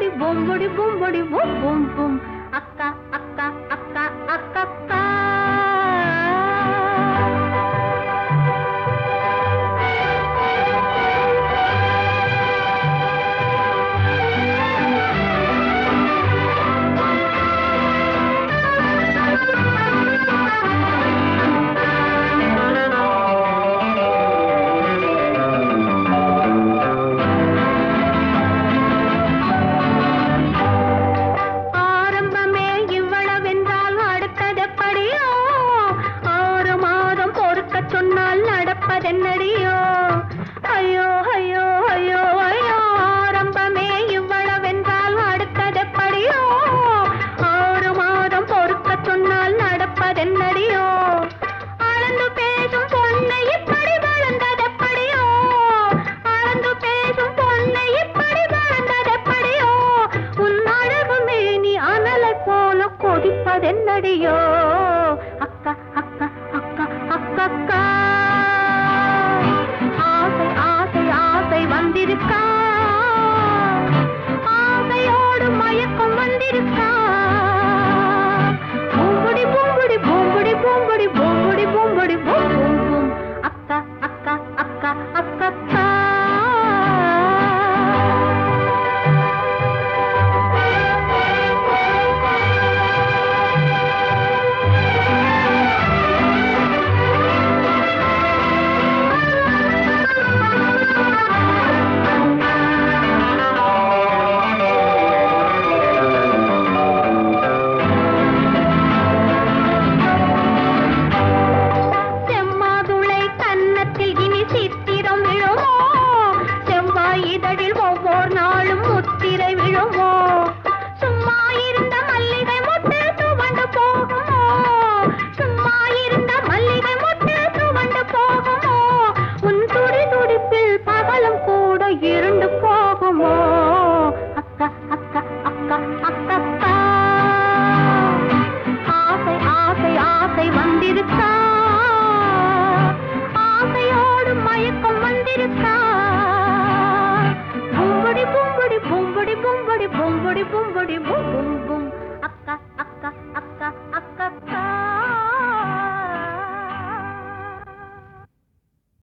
பொம்பொடி பொம்பொடி பொம் பொம் பொம் அக்கா அக்கா அக்கா அக்கா ஆரம்பமே இவ்வளவென்றால் அடுத்ததெப்படியோ ஆறு மாதம் பொறுக்க சொன்னால் நடப்பதென்னடியோ ஐயோ ஐயோ ஐயோ ஐயோ ஆரம்பமே இவ்வளவென்றால் அடுத்ததெப்படியோ ஆறு மாதம் பொறுக்க சொன்னால் நடப்பதென்னடியோ அளந்து பேசும் பொண்ணை இப்படி வளர்ந்ததெப்படியோ அளந்து பேசும் பொண்ணை இப்படி வளர்ந்ததெப்படியோ உன் அழகு மேனி அனலை போல கொதிப்பதென்னடியோ அக்கா அக்கா அக்கா அக்கா ஆசை ஆசை ஆசை வந்திருக்கா ஆசையோடு மயக்கம் வந்திருக்கா பூம்புடி பூம்புடி பூம்புடி பூம்புடி பூம்புடி பூம்புடி பூம் பூம் பூம் அக்கா அக்கா அக்கா அக்கா செம்மாதுளை கன்னத்தில் இனி சித்திரம் விழுமோ செவ்வாய் இதழில் ஒவ்வொரு நாளும் முத்திரை விழுமோ சும்மா இருந்த மல்லிகை மொட்டு துவண்டு போகுமோ சும்மா இருந்த மல்லிகை மொட்டு துவண்டு போகுமோ உன் துடி துடிப்பில் பகலும் கூட இருண்டு போகுமோ அக்கா அக்கா அக்கா அக்கா ஆசை ஆசை ஆசை வந்திருக்கா ஆசையோடு மயக்கம் வந்திருக்கா